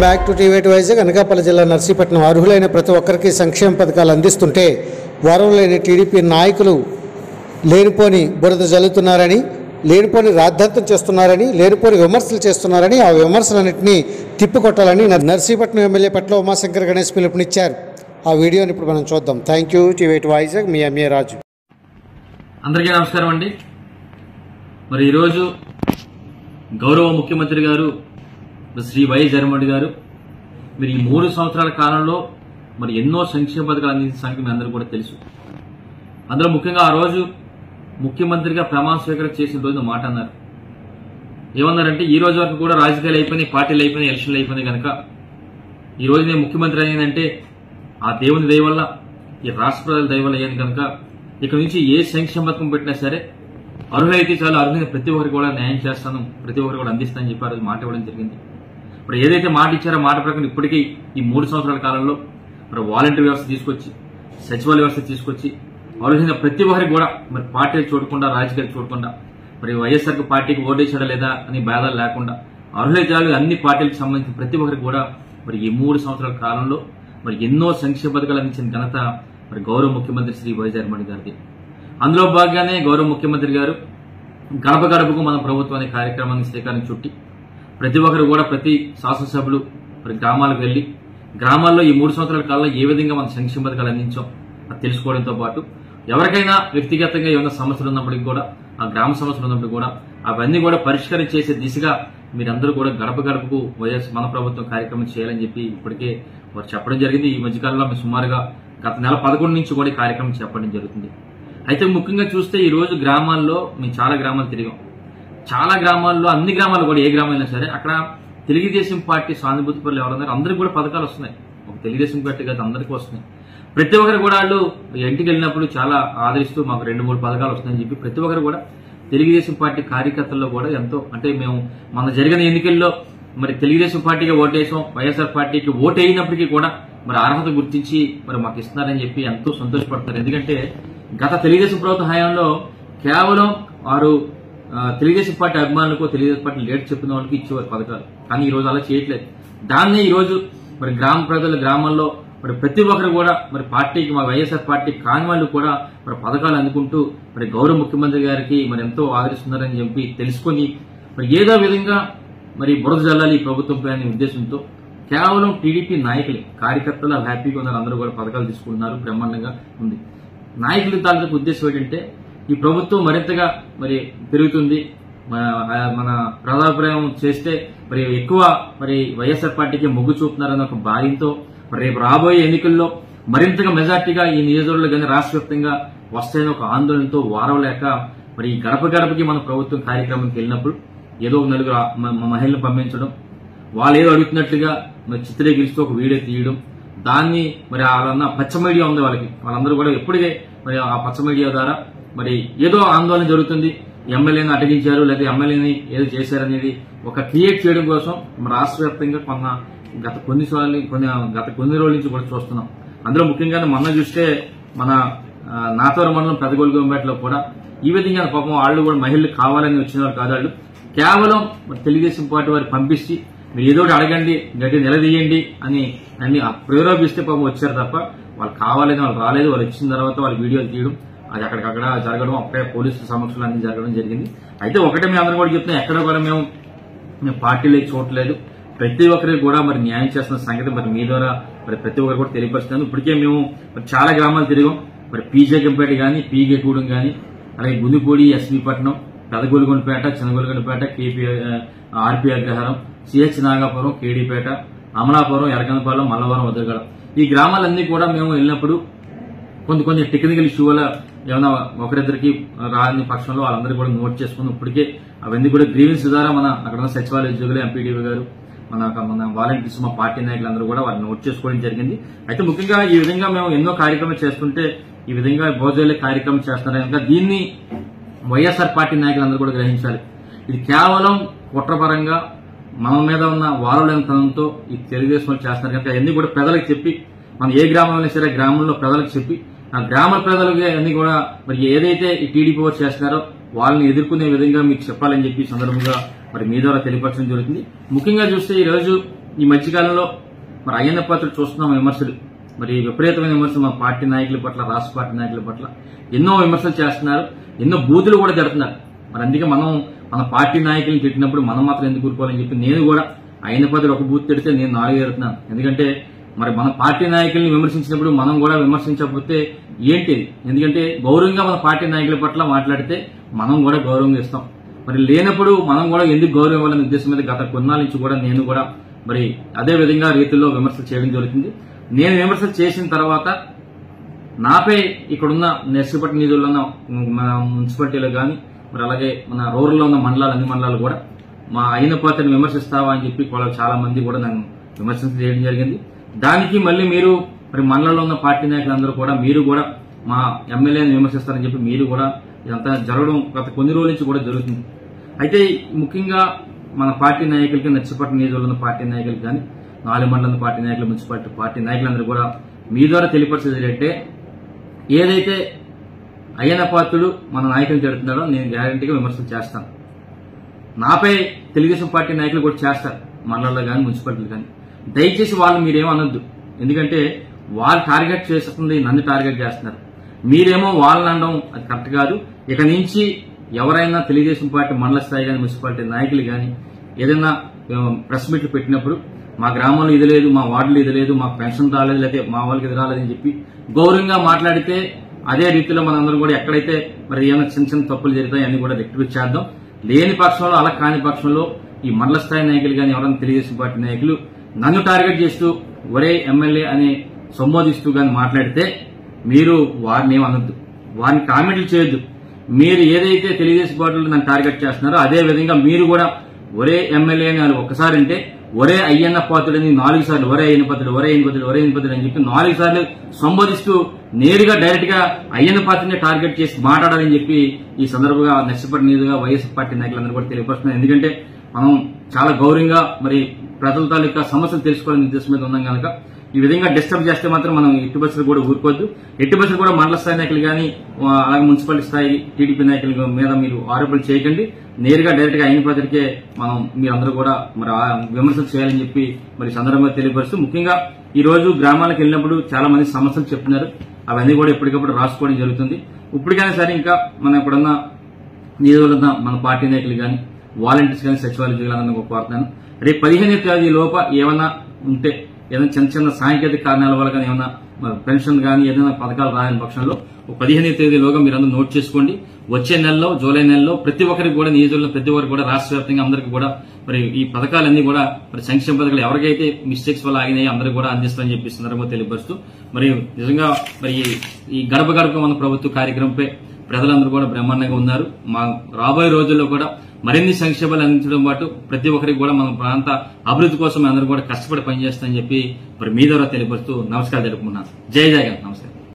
back to TV Vizag Anakapalli జిల్లా నర్సీపట్నం అర్హులైన ప్రతి ఒక్కరికి సంక్షేమ పథకాలు అందిస్తుంటే వరం లేని టీడీపీ నాయకులు లేనిపోని బురద జల్లుతున్నారని లేనిపోని రాద్ధాంతం చేస్తున్నారని లేనిపోని విమర్శలు చేస్తున్నారని ఆ విమర్శలన్నింటినీ తిప్పికొట్టాలని నర్- నర్సీపట్నం ఎమ్మెల్యే పట్ల ఉమాశంకర్ గణేష్ పిలుపునిచ్చారు ఆ వీడియోని ఇప్పుడు మనం చూద్దాం థ్యాంక్ యూ టీవీ వైజాగ్ మీ ఎంఏ రాజు అందరికీ నమస్కారం అండి మరి ఈరోజు గౌరవ ముఖ్యమంత్రి గారు శ్రీ వైఎస్ జగన్మోహన్ గారు మరి ఈ మూడు సంవత్సరాల కాలంలో మరి ఎన్నో సంక్షేమ పథకాలు అందించిన సంగతి మీ అందరూ కూడా తెలుసు అందులో ముఖ్యంగా ఆ రోజు ముఖ్యమంత్రిగా ప్రమాణ స్వీకారం చేసిన రోజు ఒక మాట అన్నారు ఏమన్నారంటే ఈ రోజు వరకు కూడా రాజకీయాలు అయిపోయినాయి పార్టీలు అయిపోయినాయి ఎలక్షన్లు అయిపోయినాయి కనుక ఈ రోజు నేను ముఖ్యమంత్రి అయ్యానంటే ఆ దేవుని దయ వల్ల ఈ రాష్ట్ర ప్రజల దయ వల్ల అయ్యాను కనుక ఇక నుంచి ఏ సంక్షేమ పథకం పెట్టినా సరే అర్హులైతే చాలా అర్హులైన ప్రతి ఒక్కరికి కూడా న్యాయం చేస్తాను ప్రతి ఒక్కరికి కూడా అందిస్తానని చెప్పి ఆ రోజు మాట ఇవ్వడం జరిగింది మరి ఏదైతే మాట ఇచ్చారో మాట ప్రకారం ఇప్పటికీ ఈ మూడు సంవత్సరాల కాలంలో మరి వాలంటీర్ వ్యవస్థ తీసుకొచ్చి సచివాలయ వ్యవస్థ తీసుకొచ్చి అర్హులైన ప్రతి ఒక్కరికి కూడా మరి పార్టీలు చూడకుండా రాజకీయాలు చూడకుండా మరి వైఎస్ఆర్ పార్టీకి ఓటేసాడా లేదా అని బాధలు లేకుండా అర్హులైతే చాలు అన్ని పార్టీలకు సంబంధించిన ప్రతి ఒక్కరికి కూడా మరి ఈ మూడు సంవత్సరాల కాలంలో మరి ఎన్నో సంక్షేమ పథకాలు అందించిన ఘనత మరి గౌరవ ముఖ్యమంత్రి శ్రీ వైఎస్ జగన్మోహన్ గారిది అందులో భాగంగానే గౌరవ ముఖ్యమంత్రి గారు గడప గడపకు మన ప్రభుత్వం అనే కార్యక్రమాన్ని శ్రీకారం చుట్టి ప్రతి ఒక్కరు కూడా ప్రతి శాసనసభ్యులు మరి గ్రామాలకు వెళ్లి గ్రామాల్లో ఈ మూడు సంవత్సరాల కాలంలో ఏ విధంగా మన సంక్షేమ పథకాలు అందించాం అది తెలుసుకోవడంతో పాటు ఎవరికైనా వ్యక్తిగతంగా ఏమైనా సమస్యలు ఉన్నప్పటికీ కూడా ఆ గ్రామ సమస్యలు ఉన్నప్పుడు కూడా అవన్నీ కూడా పరిష్కారం చేసే దిశగా మీరందరూ కూడా గడప గడపకు వైఎస్ మన ప్రభుత్వం కార్యక్రమం చేయాలని చెప్పి ఇప్పటికే వారు చెప్పడం జరిగింది ఈ మధ్యకాలంలో మేము సుమారుగా గత నెల పదకొండు నుంచి కూడా ఈ కార్యక్రమం చెప్పడం జరుగుతుంది అయితే ముఖ్యంగా చూస్తే ఈ రోజు గ్రామాల్లో మేము చాలా గ్రామాలు తిరిగాం చాలా గ్రామాల్లో అన్ని గ్రామాలు కూడా ఏ గ్రామైనా సరే అక్కడ తెలుగుదేశం పార్టీ సానుభూతి పనులు ఎవరున్నారు అందరికి కూడా పథకాలు వస్తున్నాయి ఒక తెలుగుదేశం పార్టీ కాదు అందరికీ వస్తున్నాయి ప్రతి ఒక్కరు కూడా వాళ్ళు ఇంటికి వెళ్ళినప్పుడు చాలా ఆదరిస్తూ మాకు రెండు మూడు పథకాలు వస్తున్నాయని చెప్పి ప్రతి ఒక్కరు కూడా తెలుగుదేశం పార్టీ కార్యకర్తల్లో కూడా ఎంతో అంటే మేము మన జరిగిన ఎన్నికల్లో మరి తెలుగుదేశం పార్టీకి ఓటేసాం వైఎస్ఆర్ పార్టీకి ఓటు అయినప్పటికీ కూడా మరి అర్హత గుర్తించి మరి మాకు ఇస్తున్నారని చెప్పి ఎంతో సంతోషపడతారు ఎందుకంటే గత తెలుగుదేశం ప్రభుత్వ హయాంలో కేవలం వారు ఆ, తెలుగుదేశం పార్టీ అభిమానులకు తెలుగుదేశం పార్టీ లీడర్ చెప్పిన వాళ్ళకి ఇచ్చేవారు పథకాలు కానీ ఈ రోజు అలా చేయట్లేదు దాన్నే ఈ రోజు మరి గ్రామ ప్రజల గ్రామాల్లో మరి ప్రతి ఒక్కరు కూడా మరి పార్టీకి మా వైఎస్ఆర్ పార్టీ కాని వాళ్ళు కూడా మరి పథకాలు అందుకుంటూ మరి గౌరవ ముఖ్యమంత్రి గారికి మరి ఎంతో ఆదరిస్తున్నారని చెప్పి తెలుసుకొని మరి ఏదో విధంగా మరి బురద జల్లాలి ఈ ప్రభుత్వంపై అనే ఉద్దేశంతో కేవలం టీడీపీ నాయకులే కార్యకర్తలు హ్యాపీగా ఉన్నారు అందరూ కూడా పథకాలు తీసుకుంటున్నారు బ్రహ్మాండంగా ఉంది నాయకుల తాలూకు ఉద్దేశం ఏంటంటే ఈ ప్రభుత్వం మరింతగా మరి పెరుగుతుంది మన- మన ప్రజాభిప్రాయం చేస్తే మరి ఎక్కువ మరి వైఎస్ఆర్ పార్టీకి మొగ్గు చూపుతున్నారన్న ఒక భార్యంతో మరి రేపు రాబోయే ఎన్నికల్లో మరింతగా మెజార్టీగా ఈ నియోజకవర్గంలో కానీ రాష్ట్ర వ్యాప్తంగా వస్తాయని ఒక ఆందోళనతో వారవలేక మరి ఈ గడప గడపకి మన ప్రభుత్వం కార్యక్రమంకి వెళ్ళినప్పుడు ఏదో ఒక నలుగురు ఆ- మ- మ- మహిళలను పంపించడం వాళ్ళు ఏదో అడుగుతున్నట్లుగా మరి చిత్రీకరిస్తూ ఒక వీడియో తీయడం దాన్ని మరి వాళ్ళన్న పచ్చ మీడియా ఉంది వాళ్ళకి వాళ్ళందరూ కూడా ఎప్పటికే మరి ఆ పచ్చ మీడియా ద్వారా మరి ఏదో ఆందోళన జరుగుతుంది ఎమ్మెల్యేని అటగించారు లేదా ఎమ్మెల్యేని ఏదో చేశారనేది ఒక క్రియేట్ చేయడం కోసం మన రాష్ట్ర వ్యాప్తంగా కొన్న గత కొన్ని సార్లు కొన్ని గత కొన్ని రోజుల నుంచి కూడా చూస్తున్నాం అందులో ముఖ్యంగా మొన్న చూస్తే మన ఆ, నాతోర మండలం పెదగోలు గోంబేటలో కూడా ఈ విధంగా పాపం వాళ్ళు కూడా మహిళలు కావాలని వచ్చిన వాళ్ళు కాదు వాళ్ళు కేవలం మరి తెలుగుదేశం పార్టీ వారు పంపించి మీరు ఏదో ఒకటి అడగండి గట్టి నిలదీయండి అని అన్ని ప్రేరేపిస్తే పాపం వచ్చారు తప్ప వాళ్ళు కావాలని వాళ్ళు రాలేదు వాళ్ళు వచ్చిన తర్వాత వాళ్ళు వీడియోలు తీయడం అది అక్కడికక్కడ జరగడం అక్కడే పోలీసుల సమక్షంలో అన్ని జరగడం జరిగింది అయితే ఒకటే మేము అందరం కూడా చెప్తున్నాం ఎక్కడ కూడా మేము మేము పార్టీలు చూడలేదు ప్రతి ఒక్కరికి కూడా మరి న్యాయం చేస్తున్న సంగతి మరి మీ ద్వారా మరి ప్రతి ఒక్కరు కూడా తెలియపరుస్తున్నాను ఇప్పటికే మేము మరి చాలా గ్రామాలు తిరిగాం మరి పీజేకంపేట కానీ పీగేగూడెం కానీ అలాగే Gundipudi SV Patnam Pedagolugondapeta Chinnagolugondapeta KP RP Agraharam CH Nagapuram KDpeta Amalapuram Eraganapalem Mallavaram Vaddagada ఈ గ్రామాలన్నీ కూడా మేము వెళ్ళినప్పుడు కొన్ని కొన్ని టెక్నికల్ ఇష్యూ వల్ల ఏమైనా ఒకరిద్దరికి రాని పక్షంలో వాళ్ళందరూ కూడా నోట్ చేసుకుని ఇప్పటికే అవన్నీ కూడా గ్రీవెన్స్ ద్వారా మన అక్కడ ఉన్న సచివాలయ ఉద్యోగులు ఎంపీడీఓ గారు మన మన వాలంటీర్స్ మా పార్టీ నాయకులందరూ కూడా వారిని నోట్ చేసుకోవడం జరిగింది అయితే ముఖ్యంగా ఈ విధంగా మేము ఎన్నో కార్యక్రమాలు చేస్తుంటే ఈ విధంగా భోజనాలే కార్యక్రమం చేస్తున్నారు కనుక దీన్ని వైఎస్ఆర్ పార్టీ నాయకులందరూ కూడా గ్రహించాలి ఇది కేవలం కుట్రపరంగా మన మీద ఉన్న వారలేనితనంతో ఈ తెలుగుదేశం వాళ్ళు చేస్తున్నారు కనుక అన్ని కూడా ప్రజలకు చెప్పి మనం ఏ గ్రామంలో సరే గ్రామంలో ప్రజలకు చెప్పి ఆ గ్రామ ప్రజలకి అన్ని కూడా మరి ఏదైతే ఈ టీడీపీ వారు చేస్తున్నారో వాళ్ళని ఎదుర్కొనే విధంగా మీకు చెప్పాలని చెప్పి ఈ సందర్భంగా మరి మీ ద్వారా తెలియపరచడం జరుగుతుంది ముఖ్యంగా చూస్తే ఈ రోజు ఈ మధ్యకాలంలో మరి అయ్యన్న పాత్రుడు చూస్తున్నాం విమర్శలు మరి విపరీతమైన విమర్శలు మన పార్టీ నాయకుల పట్ల రాష్ట్ర పార్టీ నాయకుల పట్ల ఎన్నో విమర్శలు చేస్తున్నారు ఎన్నో బూతులు కూడా జరుగుతున్నారు మరి అందుకే మనం మన పార్టీ నాయకులను తిట్టినప్పుడు మనం మాత్రం ఎందుకు ఊరుకోవాలని చెప్పి నేను కూడా అయిన పదులు ఒక బూత్ తిడితే నేను నాలుగు ఎడుతున్నాను ఎందుకంటే మరి మన పార్టీ నాయకుల్ని విమర్శించినప్పుడు మనం కూడా విమర్శించకపోతే ఏంటి ఎందుకంటే గౌరవంగా మన పార్టీ నాయకుల పట్ల మాట్లాడితే మనం కూడా గౌరవంగా ఇస్తాం మరి లేనప్పుడు మనం కూడా ఎందుకు గౌరవం ఇవ్వాలనే ఉద్దేశం మీద గత కొన్నాళ్ళ నుంచి కూడా నేను కూడా మరి అదే విధంగా రీతిలో విమర్శలు చేయడం జరుగుతుంది నేను విమర్శలు చేసిన తర్వాత నాపై ఇక్కడున్న నర్సీపట్నం నిధుల్లో ఉన్న మన మున్సిపాలిటీలో కానీ మరి అలాగే మన రూరల్లో ఉన్న మండలాలు అన్ని మండలాలు కూడా మా అయిన పాత్రని విమర్శిస్తావా అని చెప్పి వాళ్ళు చాలా మంది కూడా నన్ను విమర్శించడం చేయడం జరిగింది దానికి మళ్ళీ మీరు మరి మండలంలో ఉన్న పార్టీ నాయకులందరూ కూడా మీరు కూడా మా ఎమ్మెల్యేని విమర్శిస్తారని చెప్పి మీరు కూడా ఇదంతా జరగడం గత కొన్ని రోజుల నుంచి కూడా జరుగుతుంది అయితే ముఖ్యంగా మన పార్టీ నాయకులకి నచ్చిపట్టిన నియోజకవర్గంలో ఉన్న పార్టీ నాయకులకి కానీ నాలుగు మండలం పార్టీ నాయకులు మున్సిపాలిటీ పార్టీ నాయకులందరూ కూడా మీ ద్వారా తెలియపరిచేది ఏంటంటే ఏదైతే అయ్యన్న పాత్రుడు మన నాయకులు జరుగుతున్నాడో నేను గ్యారంటీగా విమర్శలు చేస్తాను నాపై తెలుగుదేశం పార్టీ నాయకులు కూడా చేస్తారు మండలంలో కానీ మున్సిపాలిటీలు కానీ దయచేసి వాళ్ళు మీరేమో అనొద్దు ఎందుకంటే వాళ్ళు టార్గెట్ చేస్తుంది నన్ను టార్గెట్ చేస్తున్నారు మీరేమో వాళ్ళని అనడం అది కరెక్ట్ కాదు ఇక నుంచి ఎవరైనా తెలుగుదేశం పార్టీ మండల స్థాయి కానీ మున్సిపాలిటీ నాయకులు కానీ ఏదైనా ఆ, ప్రెస్ మీట్లు పెట్టినప్పుడు మా గ్రామంలో ఇది లేదు మా వార్డులో ఇది లేదు మాకు పెన్షన్ రాలేదు లేకపోతే మా వాళ్ళకి ఇది రాలేదని చెప్పి గౌరవంగా మాట్లాడితే అదే రీతిలో మనందరం కూడా ఎక్కడైతే మరి ఏమైనా చిన్న చిన్న తప్పులు జరుగుతాయి అన్ని కూడా రెక్టిఫై చేద్దాం లేని పక్షంలో అలా కాని పక్షంలో ఈ మండల స్థాయి నాయకులు కానీ ఎవరైనా తెలుగుదేశం పార్టీ నాయకులు నన్ను టార్గెట్ చేస్తూ ఒరే ఎమ్మెల్యే అని సంబోధిస్తూ కానీ మాట్లాడితే మీరు వారిని ఏమనొద్దు వారిని కామెంట్లు చేయొద్దు మీరు ఏదైతే తెలుగుదేశం పార్టీలో నన్ను టార్గెట్ చేస్తున్నారో అదే విధంగా మీరు కూడా ఒరే ఎమ్మెల్యే అని వాళ్ళు ఒక్కసారి అంటే ఒరే అయ్యన్న పాత్రుడని నాలుగు సార్లు ఒరే అయ్యన్న పాత్రుడు ఒరే అయ్యన్న పాత్రుడు ఒరే అయ్యన్న పాత్రుడు అని చెప్పి నాలుగు సార్లు సంబోధిస్తూ నేరుగా డైరెక్ట్ గా అయ్యన్న పాత్రని టార్గెట్ చేసి మాట్లాడాలని చెప్పి ఈ సందర్భంగా నష్టపడి నీదుగా వైఎస్ఆర్ పార్టీ నాయకులందరూ కూడా తెలియపరుస్తున్నారు ఎందుకంటే మనం చాలా గౌరవంగా మరి ప్రజల తాలూకా సమస్యలు తెలుసుకోవాలని ఉద్దేశం మీద ఉన్నాం కనుక ఈ విధంగా డిస్టర్బ్ చేస్తే మాత్రం మనం ఎట్టి బస్సులు కూడా ఊరుకోవద్దు ఎట్టి బస్సులు కూడా మండల స్థాయి నాయకులు కానీ అలాగే మున్సిపాలిటీ స్థాయి టీడీపీ నాయకుల మీద మీరు ఆరోపణలు చేయకండి నేరుగా డైరెక్ట్ గా అయిన పద్ధతికే మనం మీరందరూ కూడా మరి ఆ విమర్శలు చేయాలని చెప్పి మరి ఈ సందర్భంగా తెలియపరుస్తూ ముఖ్యంగా ఈ రోజు గ్రామాలకు వెళ్ళినప్పుడు చాలా మంది సమస్యలు చెప్తున్నారు అవన్నీ కూడా ఎప్పటికప్పుడు రాసుకోవడం జరుగుతుంది ఇప్పటికైనా సరే ఇంకా మనం ఇప్పుడున్న నియోజకవర్గ మన పార్టీ నాయకులు కానీ వాలంటీర్స్ కానీ సచివాలయ జిల్లాలను కోరుతున్నాను రేపు పదిహేను తేదీ లోప ఏమైనా ఉంటే ఏదైనా చిన్న చిన్న సాంకేతిక కారణాల వల్ల కానీ ఏమైనా మరి పెన్షన్ కానీ ఏదైనా పథకాలు రాని పక్షంలో ఒక పదిహేను తేదీలోగా మీరు అందరూ నోట్ చేసుకోండి వచ్చే నెలలో జూలై నెలలో ప్రతి ఒక్కరికి కూడా నియోజకవర్గంలో ప్రతి ఒక్కరికి కూడా రాష్ట్ర వ్యాప్తంగా అందరికీ కూడా మరి ఈ పథకాలన్నీ కూడా మరి సంక్షేమ పథకాలు ఎవరికైతే మిస్టేక్స్ వల్ల ఆగినాయో అందరికీ కూడా అందిస్తామని చెప్పి ఈ సందర్భంగా తెలియపరుస్తూ మరి నిజంగా మరి ఈ గడప గడప మన ప్రభుత్వ కార్యక్రమంపై ప్రజలందరూ కూడా బ్రహ్మాండంగా ఉన్నారు మా రాబోయే రోజుల్లో కూడా మరిన్ని సంక్షేమాలు అందించడం పాటు ప్రతి ఒక్కరికి కూడా మన ప్రాంత అభివృద్ధి కోసం అందరూ కూడా కష్టపడి పనిచేస్తామని చెప్పి మరి మీ ద్వారా తెలియపరుస్తూ నమస్కారం తెలుపుకున్నాను జై జగన్ నమస్కారం